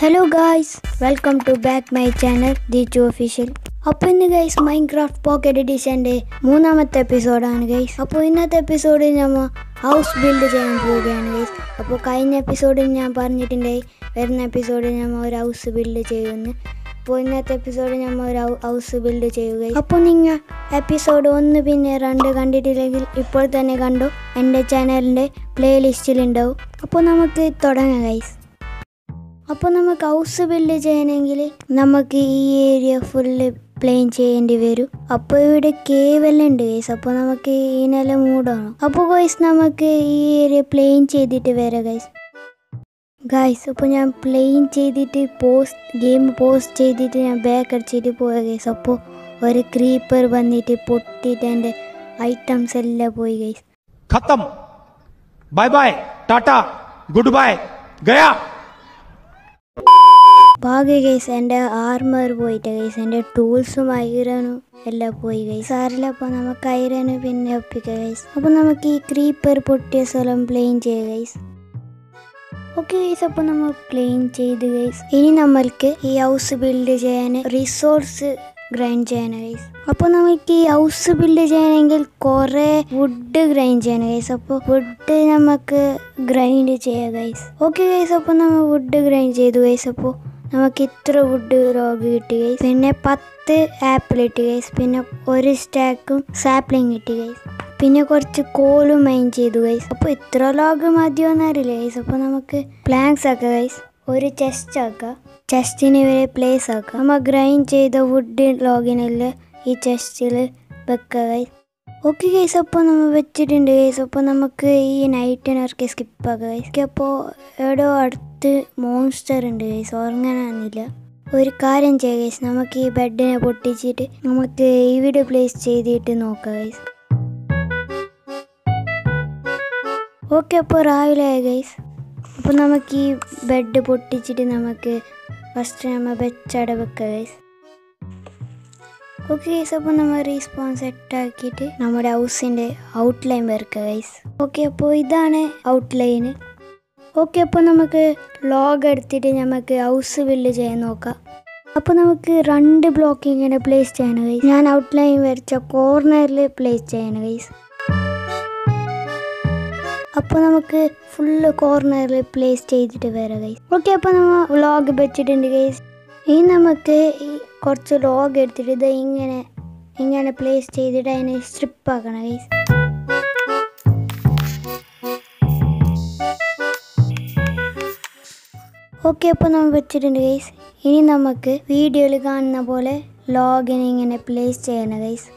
hello guys welcome to back my channel the to official അപ്പോൾ ഇന്ന് guys Minecraft pocket എഡിഷൻ്റെ മൂന്നാമത്തെ എപ്പിസോഡാണ് guys അപ്പോൾ ഇന്നത്തെ എപ്പിസോഡിൽ നമ്മൾ ഹൗസ് ബിൽഡ് ചെയ്യാൻ പോവുകയാണ് ഗൈസ് അപ്പോൾ കഴിഞ്ഞ എപ്പിസോഡിൽ ഞാൻ പറഞ്ഞിട്ടുണ്ടായി വരുന്ന എപ്പിസോഡിൽ നമ്മൾ ഒരു ഹൗസ് ബിൽഡ് ചെയ്യുമെന്ന് അപ്പോൾ ഇന്നത്തെ എപ്പിസോഡിൽ നമ്മൾ ഒരു ഹൗസ് ബിൽഡ് ചെയ്യുക അപ്പോൾ നിങ്ങൾ എപ്പിസോഡ് ഒന്ന് പിന്നെ രണ്ട് കണ്ടിട്ടില്ലെങ്കിൽ ഇപ്പോൾ തന്നെ കണ്ടു എൻ്റെ ചാനലിൻ്റെ പ്ലേലിസ്റ്റിലുണ്ടാവും അപ്പോൾ നമുക്ക് തുടങ്ങാം ഗൈസ് അപ്പോൾ നമുക്ക് ഹൗസ് ബിൽഡ് ചെയ്യണമെങ്കിൽ നമുക്ക് ഈ ഏരിയ ഫുള്ള് പ്ലെയിൻ ചെയ്യേണ്ടി വരും അപ്പോൾ ഇവിടെ കേവ് എല്ലാം ഉണ്ട് ഗൈസ് അപ്പോൾ നമുക്ക് ഈ നില മൂടണം അപ്പോൾ ഗൈസ് നമുക്ക് ഈ ഏരിയ പ്ലെയിൻ ചെയ്തിട്ട് വരാം ഗൈസ് ഗൈസ് അപ്പോൾ ഞാൻ പ്ലെയിൻ ചെയ്തിട്ട് പോസ്റ്റ് ഗെയിം പോസ്റ്റ് ചെയ്തിട്ട് ഞാൻ ബാക്ക് അടിച്ചിട്ട് പോയ ഗൈസ് അപ്പോൾ ഒരു ക്രീപ്പർ വന്നിട്ട് പൊട്ടിയിട്ട് എൻ്റെ ഐറ്റംസ് എല്ലാം പോയി ഗൈസ് खत्म bye bye tata good bye गया ഭാഗ്യ കേസ് എൻ്റെ ആർമർ പോയിട്ട് കേസ് എൻ്റെ ടൂൾസും ഐറനും എല്ലാം പോയി കൈസ് സാറില്ല അപ്പോൾ നമുക്ക് ഐറന് പിന്നെ ഒപ്പിക്കാം കൈസ് അപ്പോൾ നമുക്ക് ഈ ക്രീപ്പർ പൊട്ടിയ സ്ഥലം പ്ലെയിൻ ചെയ്യാം കൈസ് ഓക്കെ ഗൈസ് അപ്പോൾ നമ്മൾ പ്ലെയിൻ ചെയ്ത് ഗൈസ് ഇനി നമ്മൾക്ക് ഈ ഹൗസ് ബിൽഡ് ചെയ്യാൻ റിസോഴ്സ് ഗ്രൈൻഡ് ചെയ്യണം ഗൈസ് അപ്പോൾ നമുക്ക് ഈ ഹൗസ് ബിൽഡ് ചെയ്യണമെങ്കിൽ കുറേ വുഡ് ഗ്രൈൻഡ് ചെയ്യണം ഗൈസ് അപ്പോൾ വുഡ് നമുക്ക് ഗ്രൈൻഡ് ചെയ്യാം ഗൈസ് ഓക്കെ ഗൈസ് അപ്പോൾ നമ്മൾ വുഡ് ഗ്രൈൻഡ് ചെയ്തു ഗൈസ് അപ്പോൾ നമുക്ക് ഇത്ര വുഡ് റോഗ് കിട്ടി ഗൈസ് പിന്നെ പത്ത് ആപ്പിൾ കിട്ടി ഗൈസ് പിന്നെ ഒരു സ്റ്റാക്കും സാപ്ലിങ് കിട്ടി ഗൈസ് പിന്നെ കുറച്ച് കോലും മൈൻ ചെയ്തു ഗൈസ് അപ്പോൾ ഇത്ര ലോഗ് മതിയോന്ന് അറിയില്ല ഗൈസ് അപ്പോൾ നമുക്ക് പ്ലാങ്ക്സ് ആക്കാം ഗൈസ് ഒരു ചെസ്റ്റ് ആക്കാം ചെസ്റ്റിന് വരെ പ്ലേസ് ആക്കാം നമ്മൾ ഗ്രൈൻഡ് ചെയ്ത വുഡ് ലോഗിനെല്ലാം ഈ ചെസ്റ്റിൽ വെക്കുക ഗൈസ് ഓക്കെ ഗൈസ് അപ്പോൾ നമ്മൾ വെച്ചിട്ടുണ്ട് ഗൈസ് അപ്പോൾ നമുക്ക് ഈ നൈറ്റിനൊക്കെ സ്കിപ്പ് ആക്കാം ഗൈസ് അപ്പോൾ എവിടെയോ അടുത്ത് മോൺസ്റ്റർ ഉണ്ട് ഗൈസ് ഉറങ്ങാനൊന്നുമില്ല ഒരു കാര്യം ചെയ്യാം ഗൈസ് നമുക്ക് ഈ ബെഡിനെ പൊട്ടിച്ചിട്ട് നമുക്ക് ഇവിടെ പ്ലേസ് ചെയ്തിട്ട് നോക്കാം ഗൈസ് ഓക്കെ അപ്പോൾ രാവിലെ ആയി ഗൈസ് അപ്പോൾ നമുക്ക് ഈ ബെഡ് പൊട്ടിച്ചിട്ട് നമുക്ക് ഫസ്റ്റ് നമ്മൾ വെച്ചട വെക്കുക ഗൈസ് ഓക്കെ ഗൈസ് അപ്പോൾ നമ്മൾ റീസ്പോൺ സെറ്റ് ആക്കിയിട്ട് നമ്മുടെ ഹൗസിൻ്റെ ഔട്ട്ലൈൻ വരക്കുക ഗൈസ് ഓക്കെ അപ്പോൾ ഇതാണ് ഔട്ട്ലൈന് ഓക്കെ അപ്പോൾ നമുക്ക് ലോഗ് എടുത്തിട്ട് നമുക്ക് ഹൗസ് ബിൽഡ് ചെയ്യാൻ നോക്കാം അപ്പോൾ നമുക്ക് രണ്ട് ബ്ലോക്ക് ഇങ്ങനെ പ്ലേസ് ചെയ്യണം ഗൈസ് ഞാൻ ഔട്ട്ലൈൻ വരച്ച കോർണറിൽ പ്ലേസ് ചെയ്യണം ഗൈസ് അപ്പോൾ നമുക്ക് ഫുള്ള് കോർണറിൽ പ്ലേസ് ചെയ്തിട്ട് വരാം ഗൈസ് ഓക്കെ അപ്പോൾ നമ്മൾ വ്ളോഗ് വെച്ചിട്ടുണ്ട് ഗൈസ് ഇനി നമുക്ക് ഈ കുറച്ച് ലോഗ് എടുത്തിട്ട് ഇത് ഇങ്ങനെ ഇങ്ങനെ പ്ലേസ് ചെയ്തിട്ട് അതിനെ സ്ട്രിപ്പ് ആക്കണം ഗൈസ് ഓക്കെ അപ്പോൾ നമ്മൾ വെച്ചിട്ടുണ്ട് ഗൈസ് ഇനി നമുക്ക് വീഡിയോയിൽ കാണുന്ന പോലെ ലോഗിനെ ഇങ്ങനെ പ്ലേസ് ചെയ്യണം ഗൈസ്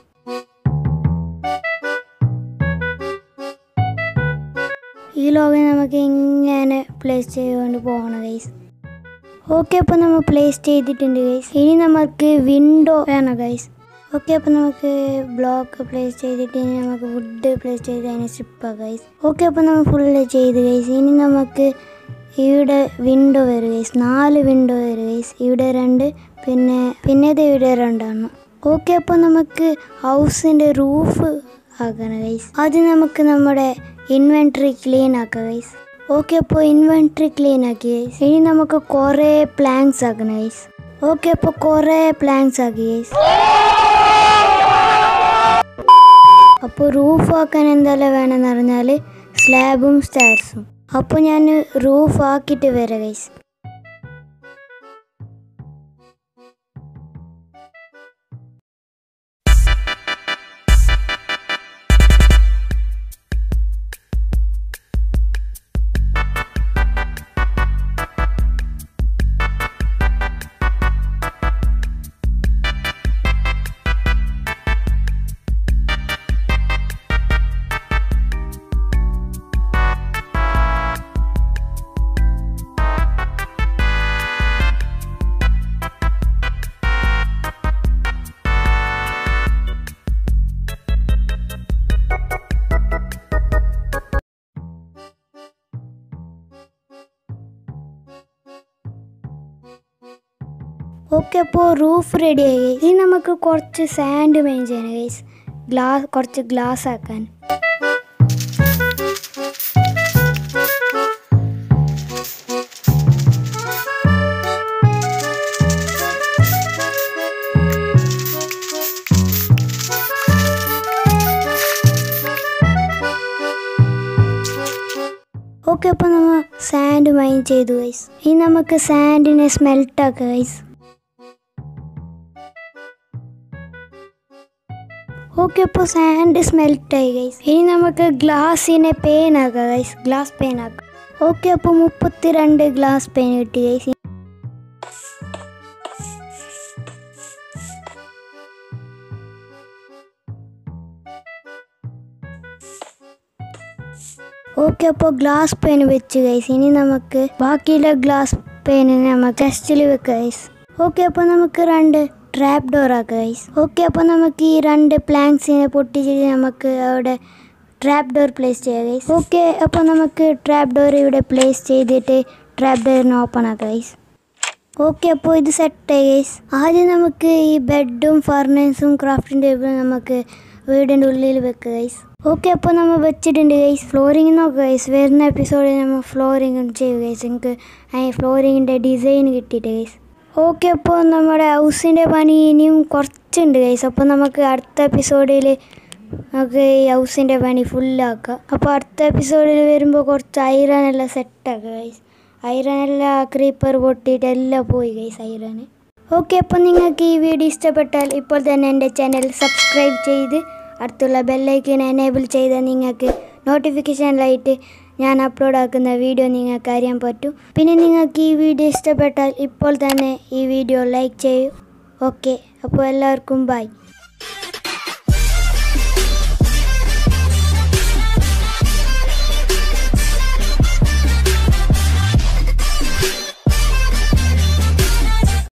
ഈ ലോഗിനെ നമുക്ക് ഇങ്ങനെ പ്ലേസ് ചെയ്തുകൊണ്ട് പോകണം ഗൈസ് ഓക്കെ അപ്പോൾ നമ്മൾ പ്ലേസ് ചെയ്തിട്ടുണ്ട് ഗൈസ് ഇനി നമുക്ക് വിൻഡോ വേണം ഗൈസ് ഓക്കെ അപ്പോൾ നമുക്ക് ബ്ലോക്ക് പ്ലേസ് ചെയ്തിട്ട് ഇനി നമുക്ക് വുഡ് പ്ലേസ് ചെയ്ത് അതിനെ സ്ട്രിപ്പാക്കാം ഗൈസ് ഓക്കെ അപ്പോൾ നമ്മൾ ഫുള്ള് ചെയ്ത് ഗൈസ് ഇനി നമുക്ക് ഇവിടെ വിൻഡോ വരും ഗൈസ് നാല് വിൻഡോ വരും ഗൈസ് ഇവിടെ രണ്ട് പിന്നെ പിന്നെ ഇത് ഇവിടെ രണ്ടെണ്ണം ഓക്കെ അപ്പോൾ നമുക്ക് ഹൗസിൻ്റെ റൂഫ് ആക്കണം ഗൈസ് അത് നമുക്ക് നമ്മുടെ ഇൻവെൻട്രി ക്ലീൻ ആക്കാം ഗൈസ് ഓക്കെ അപ്പോൾ ഇൻവെൻട്രി ക്ലീൻ ആക്കി ഗൈസ് ഇനി നമുക്ക് കുറേ പ്ലാങ്ക്സ് ആക്കണം ഗൈസ് ഓക്കെ അപ്പോൾ കുറേ പ്ലാങ്ക്സ് ആക്കി ഗൈസ് അപ്പോൾ റൂഫ് ആക്കാൻ എന്തെല്ലാം വേണമെന്ന് പറഞ്ഞാൽ സ്ലാബും സ്റ്റയർസും അപ്പോൾ ഞാൻ റൂഫ് ആക്കിയിട്ട് വരാം ഗൈസ് ഓക്കെ അപ്പോൾ റൂഫ് റെഡി ആയി ഇനി നമുക്ക് കുറച്ച് സാൻഡ് മെയിൻ ചെയ്യണം ഗൈസ് ഗ്ലാസ് കുറച്ച് ഗ്ലാസ് ആക്കാൻ ഓക്കെ അപ്പോൾ നമ്മൾ സാൻഡ് മൈൻ ചെയ്തു ഗൈസ് ഇനി നമുക്ക് സാൻഡിനെ സ്മെൽറ്റ് ആക്കാം ഗൈസ് ഓക്കെ അപ്പോൾ സാൻഡ് സ്മെൽറ്റ് ആയി ഗൈസ് ഇനി നമുക്ക് ഗ്ലാസ്സിനെ പെയിൻ ആക്കാം ഗൈസ് ഗ്ലാസ് പെയിൻ ആക്കാം ഓക്കെ അപ്പോൾ മുപ്പത്തിരണ്ട് ഗ്ലാസ് പെയിൻ കിട്ടി ഗൈസ് ഓക്കെ അപ്പോൾ ഗ്ലാസ് പെയിൻ വെച്ച് ഗൈസ് ഇനി നമുക്ക് ബാക്കിയുള്ള ഗ്ലാസ് പെയിനിനെ നമുക്ക് ടെസ്റ്റിൽ വെക്കാം ഗൈസ് ഓക്കെ അപ്പോൾ നമുക്ക് രണ്ട് ട്രാപ്പ് ഡോർ ആക്കാം ഗൈസ് ഓക്കെ അപ്പോൾ നമുക്ക് ഈ രണ്ട് പ്ലാങ്ക്സിനെ പൊട്ടിച്ചിട്ട് നമുക്ക് അവിടെ ട്രാപ്പ് ഡോർ പ്ലേസ് ചെയ്യാം ഗൈസ് ഓക്കെ അപ്പോൾ നമുക്ക് ട്രാപ്പ് ഡോർ ഇവിടെ പ്ലേസ് ചെയ്തിട്ട് ട്രാപ്പ് ഡോറിനെ ഓപ്പൺ ആക്കാം ഗൈസ് ഓക്കെ അപ്പോൾ ഇത് സെറ്റായി ഗൈസ് ആദ്യം നമുക്ക് ഈ ബെഡും ഫർണേഴ്സും ക്രാഫ്റ്റിംഗ് ടേബിളും നമുക്ക് വീടിൻ്റെ ഉള്ളിൽ വെക്കുക ഗൈസ് ഓക്കെ അപ്പോൾ നമ്മൾ വെച്ചിട്ടുണ്ട് ഗൈസ് ഫ്ലോറിങ് നോക്കുക ഗൈസ് വരുന്ന എപ്പിസോഡിൽ നമ്മൾ ഫ്ലോറിങ് ചെയ്യുക ഗൈസ് നിങ്ങൾക്ക് ആ ഫ്ലോറിങ്ങിൻ്റെ ഡിസൈൻ കിട്ടിയിട്ട് ഗൈസ് ഓക്കെ അപ്പോൾ നമ്മുടെ ഹൗസിൻ്റെ പണി ഇനിയും കുറച്ചുണ്ട് ഗൈസ് അപ്പോൾ നമുക്ക് അടുത്ത എപ്പിസോഡിൽ നമുക്ക് ഈ ഹൗസിൻ്റെ പണി ഫുള്ളാക്കാം അപ്പോൾ അടുത്ത എപ്പിസോഡിൽ വരുമ്പോൾ കുറച്ച് ഐറൺ എല്ലാം സെറ്റാക്കുക ഗൈസ് ഐറൺ എല്ലാം ക്രീപ്പർ പൊട്ടിയിട്ട് എല്ലാം പോയി ഗൈസ് ഐറൺ ഓക്കെ അപ്പോൾ നിങ്ങൾക്ക് ഈ വീഡിയോ ഇഷ്ടപ്പെട്ടാൽ ഇപ്പോൾ തന്നെ എൻ്റെ ചാനൽ സബ്സ്ക്രൈബ് ചെയ്ത് അടുത്തുള്ള ബെല്ലൈക്കൻ എനേബിൾ ചെയ്താൽ നിങ്ങൾക്ക് നോട്ടിഫിക്കേഷനിലായിട്ട് ഞാൻ അപ്ലോഡ് ആക്കുന്ന വീഡിയോ നിങ്ങൾക്ക് അറിയാൻ പറ്റും പിന്നെ നിങ്ങൾക്ക് ഈ വീഡിയോ ഇഷ്ടപ്പെട്ടാൽ ഇപ്പോൾ തന്നെ ഈ വീഡിയോ ലൈക്ക് ചെയ്യൂ ഓക്കെ അപ്പോൾ എല്ലാവർക്കും ബൈ